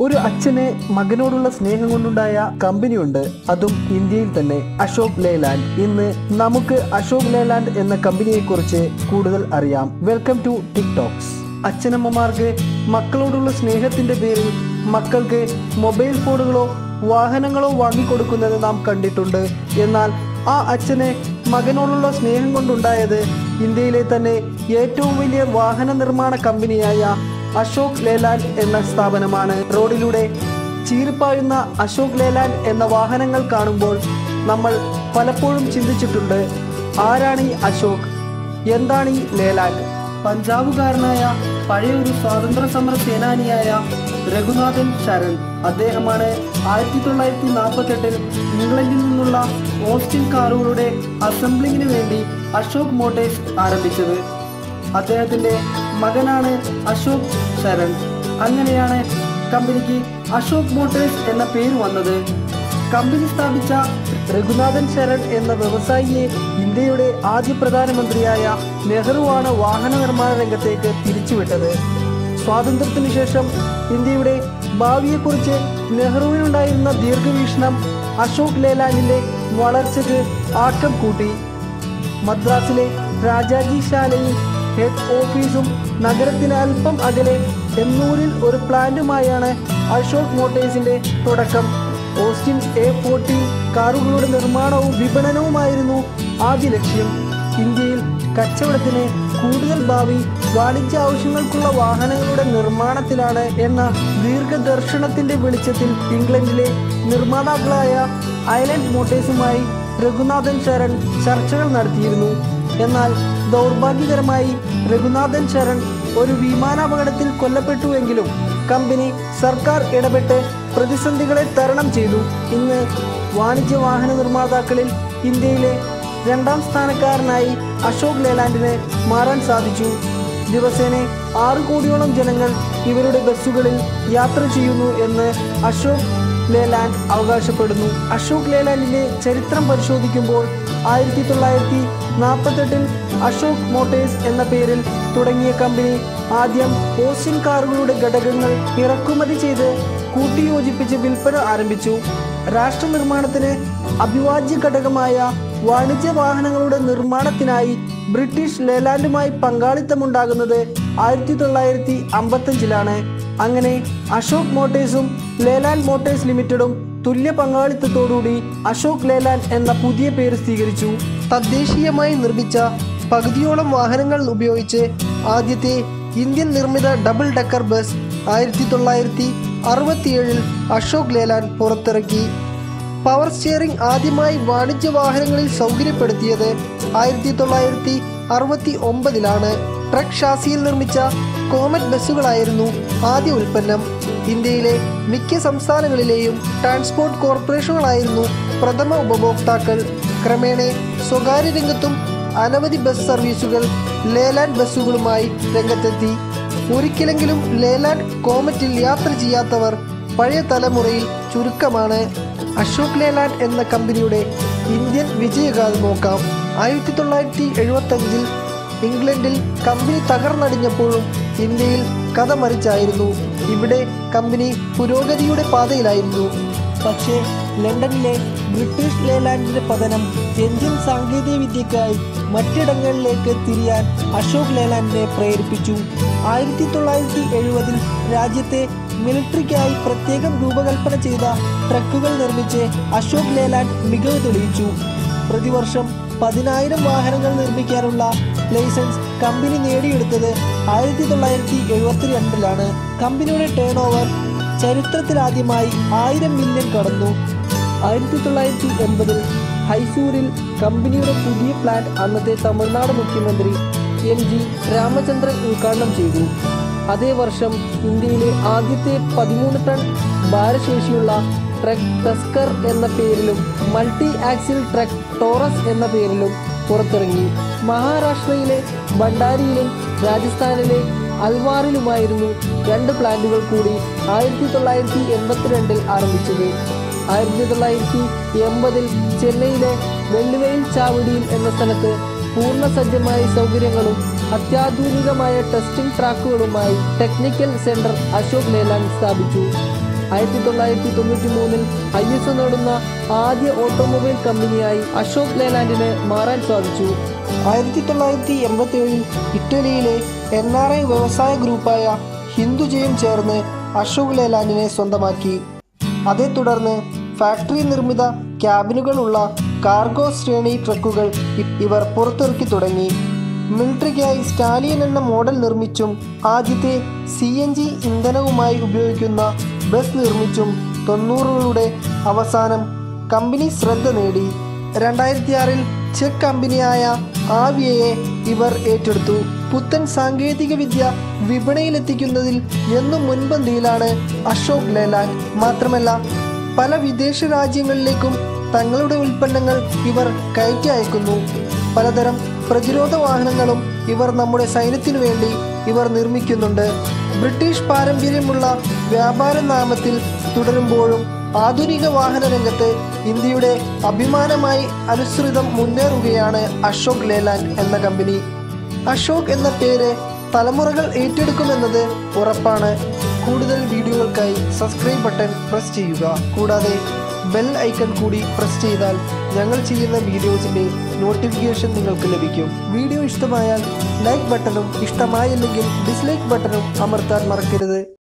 ഒരു അച്ഛന് മകനോടുള്ള സ്നേഹം കൊണ്ടുണ്ടായ കമ്പനിയുണ്ട് അതും ഇന്ത്യയിൽ തന്നെ അശോക് ലേലാൻഡ് ഇന്ന് നമുക്ക് അശോക് ലേലാൻഡ് എന്ന കമ്പനിയെ കുറിച്ച് കൂടുതൽ അറിയാം വെൽക്കം ടു ടിക്ടോക്സ് അച്ഛനമ്മമാർക്ക് മക്കളോടുള്ള സ്നേഹത്തിന്റെ പേരിൽ മക്കൾക്ക് മൊബൈൽ ഫോണുകളോ വാഹനങ്ങളോ വാങ്ങിക്കൊടുക്കുന്നത് നാം കണ്ടിട്ടുണ്ട് എന്നാൽ ആ അച്ഛന് മകനോടുള്ള സ്നേഹം കൊണ്ടുണ്ടായത് ഇന്ത്യയിലെ തന്നെ ഏറ്റവും വലിയ വാഹന നിർമ്മാണ കമ്പനിയായ അശോക് ലേലാൻഡ് എന്ന സ്ഥാപനമാണ് റോഡിലൂടെ ചീറിപ്പായുന്ന അശോക് ലേലാൻഡ് എന്ന വാഹനങ്ങൾ കാണുമ്പോൾ നമ്മൾ പലപ്പോഴും ചിന്തിച്ചിട്ടുണ്ട് ആരാണ് ഈ അശോക് എന്താണ് ഈ ലേലാൻഡ് പഞ്ചാബുകാരനായ പഴയ ഒരു സ്വാതന്ത്ര്യ സമര സേനാനിയായ രഘുനാഥൻ ശരൺ അദ്ദേഹമാണ് ആയിരത്തി തൊള്ളായിരത്തി നാൽപ്പത്തെട്ടിൽ ഇംഗ്ലണ്ടിൽ നിന്നുള്ള ഓസ്റ്റിൻ കാറുകളുടെ അസംബ്ലിങ്ങിന് വേണ്ടി അശോക് മോട്ടേഴ്സ് ആരംഭിച്ചത് അദ്ദേഹത്തിന്റെ മകനാണ് അശോക് ശരൺ അങ്ങനെയാണ് കമ്പനിക്ക് അശോക് മോട്ടോഴ്സ് എന്ന പേര് വന്നത് കമ്പനി സ്ഥാപിച്ച രഘുനാഥൻ ശരൺ എന്ന വ്യവസായിയെ ഇന്ത്യയുടെ ആദ്യ പ്രധാനമന്ത്രിയായ നെഹ്റുവാണ് വാഹന നിർമ്മാണ രംഗത്തേക്ക് തിരിച്ചുവിട്ടത് സ്വാതന്ത്ര്യത്തിനു ശേഷം ഇന്ത്യയുടെ ഭാവിയെക്കുറിച്ച് നെഹ്റുവിനുണ്ടായിരുന്ന ദീർഘവീക്ഷണം അശോക് ലേലാൻഡിന്റെ വളർച്ചയ്ക്ക് ആക്കം കൂട്ടി മദ്രാസിലെ രാജാജി ശാലയിൽ ഹെഡ് ഓഫീസും നഗരത്തിന് അല്പം അകലെ എണ്ണൂരിൽ ഒരു പ്ലാന്റുമായാണ് അശോക് മോട്ടേഴ്സിന്റെ തുടക്കം ഓസ്റ്റിൻ എ ഫോർട്ടീൻ കാറുകളുടെ നിർമ്മാണവും വിപണനവുമായിരുന്നു ആദ്യ ലക്ഷ്യം ഇന്ത്യയിൽ കച്ചവടത്തിന് കൂടുതൽ ഭാവി വാണിജ്യ ആവശ്യങ്ങൾക്കുള്ള വാഹനങ്ങളുടെ നിർമ്മാണത്തിലാണ് എന്ന ദീർഘദർശനത്തിന്റെ വെളിച്ചത്തിൽ ഇംഗ്ലണ്ടിലെ നിർമ്മാതാക്കളായ ഐലൻഡ് മോട്ടേഴ്സുമായി രഘുനാഥൻ ശരൺ ചർച്ചകൾ നടത്തിയിരുന്നു എന്നാൽ ദൗർഭാഗ്യകരമായി രഘുനാഥൻ ശരൺ ഒരു വിമാനാപകടത്തിൽ കൊല്ലപ്പെട്ടുവെങ്കിലും കമ്പനി സർക്കാർ ഇടപെട്ട് പ്രതിസന്ധികളെ തരണം ചെയ്തു ഇന്ന് വാണിജ്യ വാഹന നിർമ്മാതാക്കളിൽ ഇന്ത്യയിലെ രണ്ടാം സ്ഥാനക്കാരനായി അശോക് ലേലാൻഡിന് മാറാൻ സാധിച്ചു ദിവസേന ആറ് കോടിയോളം ജനങ്ങൾ ഇവരുടെ ബസ്സുകളിൽ യാത്ര ചെയ്യുന്നു എന്ന് അശോക് ലേലാൻഡ് അവകാശപ്പെടുന്നു അശോക് ലേലാൻഡിന്റെ ചരിത്രം പരിശോധിക്കുമ്പോൾ ആയിരത്തി തൊള്ളായിരത്തി നാൽപ്പത്തെട്ടിൽ അശോക് മോട്ടേഴ്സ് എന്ന പേരിൽ തുടങ്ങിയ കമ്പനി ആദ്യം ഓസ്റ്റിൻ കാറുകളുടെ ഘടകങ്ങൾ ഇറക്കുമതി ചെയ്ത് കൂട്ടിയോജിപ്പിച്ച് വിൽപ്പന ആരംഭിച്ചു രാഷ്ട്ര നിർമ്മാണത്തിന് അഭിവാജ്യ ഘടകമായ വാണിജ്യ വാഹനങ്ങളുടെ നിർമ്മാണത്തിനായി ബ്രിട്ടീഷ് ലേലാൻഡുമായി പങ്കാളിത്തമുണ്ടാകുന്നത് ആയിരത്തി തൊള്ളായിരത്തി അമ്പത്തഞ്ചിലാണ് അങ്ങനെ അശോക് മോട്ടേഴ്സും ലേലാൻഡ് മോട്ടേഴ്സ് ലിമിറ്റഡും തുല്യ പങ്കാളിത്തത്തോടുകൂടി അശോക് ലേലാൻഡ് എന്ന പുതിയ പേര് സ്വീകരിച്ചു തദ്ദേശീയമായി നിർമ്മിച്ച പകുതിയോളം വാഹനങ്ങൾ ഉപയോഗിച്ച് ആദ്യത്തെ ഇന്ത്യൻ നിർമ്മിത ഡബിൾ ഡക്കർ ബസ് ആയിരത്തി തൊള്ളായിരത്തി അറുപത്തിയേഴിൽ അശോക് ലേലാൻഡ് പുറത്തിറക്കി പവർ സ്റ്റിയറിംഗ് ആദ്യമായി വാണിജ്യ വാഹനങ്ങളിൽ സൗകര്യപ്പെടുത്തിയത് ആയിരത്തി തൊള്ളായിരത്തി അറുപത്തി ഒമ്പതിലാണ് ട്രക്ക് ഷാസിയിൽ നിർമ്മിച്ച കോമറ്റ് ബസ്സുകളായിരുന്നു ആദ്യ ഉൽപ്പന്നം ഇന്ത്യയിലെ മിക്ക സംസ്ഥാനങ്ങളിലെയും ട്രാൻസ്പോർട്ട് കോർപ്പറേഷനുകളായിരുന്നു പ്രഥമ ഉപഭോക്താക്കൾ ക്രമേണ സ്വകാര്യ രംഗത്തും അനവധി ബസ് സർവീസുകൾ ലേലാൻഡ് ബസ്സുകളുമായി രംഗത്തെത്തി ഒരിക്കലെങ്കിലും ലേലാൻഡ് കോമറ്റിൽ യാത്ര ചെയ്യാത്തവർ പഴയ തലമുറയിൽ ചുരുക്കമാണ് അശോക് ലേലാൻഡ് എന്ന കമ്പനിയുടെ ഇന്ത്യൻ വിജയഗാഥ നോക്കാം ആയിരത്തി തൊള്ളായിരത്തി എഴുപത്തി അഞ്ചിൽ ഇംഗ്ലണ്ടിൽ കമ്പനി തകർന്നടിഞ്ഞപ്പോഴും ഇന്ത്യയിൽ കഥ മറിച്ചായിരുന്നു ഇവിടെ കമ്പനി പുരോഗതിയുടെ പാതയിലായിരുന്നു പക്ഷേ ലണ്ടനിലെ ബ്രിട്ടീഷ് ലേലാൻഡിന്റെ പതനം എഞ്ചിൻ സാങ്കേതിക വിദ്യക്കായി മറ്റിടങ്ങളിലേക്ക് തിരിയാൻ അശോക് ലേലാൻഡിനെ പ്രേരിപ്പിച്ചു ആയിരത്തി തൊള്ളായിരത്തി എഴുപതിൽ രാജ്യത്തെ മിലിറ്ററിക്കായി പ്രത്യേകം രൂപകൽപ്പന ചെയ്ത ട്രക്കുകൾ നിർമ്മിച്ച് അശോക് ലേലാൻഡ് മികവ് തെളിയിച്ചു പ്രതിവർഷം പതിനായിരം വാഹനങ്ങൾ നിർമ്മിക്കാനുള്ള ലൈസൻസ് കമ്പനി നേടിയെടുത്തത് ആയിരത്തി തൊള്ളായിരത്തി എഴുപത്തിരണ്ടിലാണ് കമ്പനിയുടെ ടേൺ ഓവർ ചരിത്രത്തിലാദ്യമായി ആയിരം മില്യൺ കടന്നു ആയിരത്തി തൊള്ളായിരത്തി എൺപതിൽ ഹൈസൂരിൽ കമ്പനിയുടെ പുതിയ പ്ലാന്റ് അന്നത്തെ തമിഴ്നാട് മുഖ്യമന്ത്രി എം ജി രാമചന്ദ്രൻ ഉദ്ഘാടനം ചെയ്തു അതേ വർഷം ഇന്ത്യയിലെ ആദ്യത്തെ പതിമൂന്ന് ടൺ ഭാരശേഷിയുള്ള ട്രക്ക് ടസ്കർ എന്ന പേരിലും മൾട്ടി ആക്സിൽ ട്രക്ക് ടോറസ് എന്ന പേരിലും പുറത്തിറങ്ങി മഹാരാഷ്ട്രയിലെ ഭണ്ഡാരിയിലും രാജസ്ഥാനിലെ അൽവാറിലുമായിരുന്നു രണ്ട് പ്ലാന്റുകൾ കൂടി ആയിരത്തി തൊള്ളായിരത്തി എൺപത്തിരണ്ടിൽ ആരംഭിച്ചത് ആയിരത്തി തൊള്ളായിരത്തി എൺപതിൽ ചെന്നൈയിലെ വെള്ളിവെയിൽ ചാവടിയിൽ എന്ന സ്ഥലത്ത് പൂർണ്ണസജ്ജമായ സൗകര്യങ്ങളും അത്യാധുനികമായ ടെസ്റ്റിംഗ് ട്രാക്കുകളുമായി ടെക്നിക്കൽ സെന്റർ അശോക് ലേലാൻഡ് സ്ഥാപിച്ചു ആയിരത്തി തൊള്ളായിരത്തി തൊണ്ണൂറ്റി മൂന്നിൽ ഐ എസ് ഒ നേടുന്ന ആദ്യ ഓട്ടോമൊബൈൽ കമ്പനിയായി അശോക് ലേലാൻഡിന് മാറാൻ സാധിച്ചു ആയിരത്തി തൊള്ളായിരത്തി എൺപത്തി ഏഴിൽ ഇറ്റലിയിലെ എൻ ആർ ഐ വ്യവസായ ഗ്രൂപ്പായ ഹിന്ദുജയും ചേർന്ന് അശോക് ലേലാൻഡിനെ സ്വന്തമാക്കി അതേ തുടർന്ന് ഫാക്ടറി നിർമ്മിത ക്യാബിനുകളുള്ള കാർഗോ ശ്രേണി ട്രക്കുകൾ ഇ- ഇവർ പുറത്തിറക്കി തുടങ്ങി മിലിറ്ററിക്കായി സ്റ്റാലിയൻ എന്ന മോഡൽ നിർമ്മിച്ചും ആദ്യത്തെ സി എൻ ജി ഇന്ധനവുമായി ഉപയോഗിക്കുന്ന ബസ് നിർമ്മിച്ചും തൊണ്ണൂറുകളുടെ അവസാനം കമ്പനി ശ്രദ്ധ നേടി രണ്ടായിരത്തി ആറിൽ ചെക്ക് കമ്പനിയായ ആവിയയെ ഇവർ ഏറ്റെടുത്തു പുത്തൻ സാങ്കേതിക വിദ്യ വിപണിയിലെത്തിക്കുന്നതിൽ എന്നും മുൻപന്തിയിലാണ് അശോക് ലേലാൻഡ് മാത്രമല്ല പല വിദേശ രാജ്യങ്ങളിലേക്കും തങ്ങളുടെ ഉൽപ്പന്നങ്ങൾ ഇവർ കയറ്റി അയക്കുന്നു പലതരം പ്രതിരോധ വാഹനങ്ങളും ഇവർ നമ്മുടെ സൈന്യത്തിനു വേണ്ടി ഇവർ നിർമ്മിക്കുന്നുണ്ട് ബ്രിട്ടീഷ് പാരമ്പര്യമുള്ള വ്യാപാര നാമത്തിൽ തുടരുമ്പോഴും ആധുനിക വാഹന രംഗത്ത് ഇന്ത്യയുടെ അഭിമാനമായി അനുസൃതം മുന്നേറുകയാണ് അശോക് ലേലാൻഡ് എന്ന കമ്പനി അശോക് എന്ന പേര് തലമുറകൾ ഏറ്റെടുക്കുമെന്നത് ഉറപ്പാണ് കൂടുതൽ വീഡിയോകൾക്കായി സബ്സ്ക്രൈബ് ബട്ടൺ പ്രസ് ചെയ്യുക കൂടാതെ ബെൽ ഐക്കൺ കൂടി പ്രസ് ചെയ്താൽ ഞങ്ങൾ ചെയ്യുന്ന വീഡിയോസിന്റെ നോട്ടിഫിക്കേഷൻ നിങ്ങൾക്ക് ലഭിക്കും വീഡിയോ ഇഷ്ടമായാൽ ലൈക്ക് ബട്ടണും ഇഷ്ടമായില്ലെങ്കിൽ ഡിസ്ലൈക്ക് ബട്ടണും അമർത്താൻ മറക്കരുത്